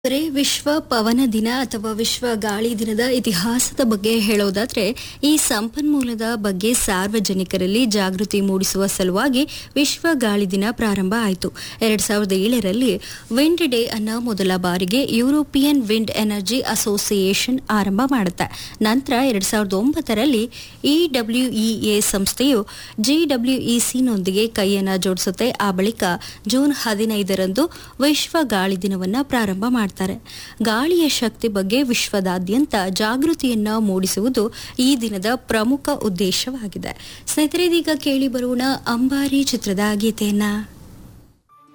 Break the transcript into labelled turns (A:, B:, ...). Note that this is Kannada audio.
A: ಬರೀ ವಿಶ್ವ ಪವನ ದಿನ ಅಥವಾ ವಿಶ್ವ ಗಾಳಿ ದಿನದ ಇತಿಹಾಸದ ಬಗ್ಗೆ ಹೇಳೋದಾದ್ರೆ ಈ ಸಂಪನ್ಮೂಲದ ಬಗ್ಗೆ ಸಾರ್ವಜನಿಕರಲ್ಲಿ ಜಾಗೃತಿ ಮೂಡಿಸುವ ಸಲುವಾಗಿ ವಿಶ್ವ ಗಾಳಿ ದಿನ ಪ್ರಾರಂಭ ಆಯಿತು ಎರಡ್ ಸಾವಿರದ ಏಳರಲ್ಲಿ ವಿಂಡ್ ಡೇ ಅನ್ನ ಮೊದಲ ಬಾರಿಗೆ ಯುರೋಪಿಯನ್ ವಿಂಡ್ ಎನರ್ಜಿ ಅಸೋಸಿಯೇಷನ್ ಆರಂಭ ಮಾಡುತ್ತೆ ನಂತರ ಎರಡ್ ಸಾವಿರದ ಒಂಬತ್ತರಲ್ಲಿ ಇಡಬ್ಲ್ಯೂಇಎ ಸಂಸ್ಥೆಯು ಜಿಡಬ್ಲ್ಯೂಇಸಿನೊಂದಿಗೆ ಕೈಯನ್ನ ಜೋಡಿಸುತ್ತೆ ಆ ಬಳಿಕ ಜೂನ್ ಹದಿನೈದರಂದು ವಿಶ್ವ ಗಾಳಿ ದಿನವನ್ನ ಪ್ರಾರಂಭ ಮಾಡ್ತಾರೆ ಗಾಳಿಯ ಶಕ್ತಿ ಬಗ್ಗೆ ವಿಶ್ವದಾದ್ಯಂತ ಜಾಗೃತಿಯನ್ನ ಮೂಡಿಸುವುದು ಈ ದಿನದ ಪ್ರಮುಖ ಉದ್ದೇಶವಾಗಿದೆ ಸ್ನೇಹಿತರೆ ಇದೀಗ ಕೇಳಿ ಬರೋಣ ಅಂಬಾರಿ ಚಿತ್ರದ ಗೀತೆಯನ್ನ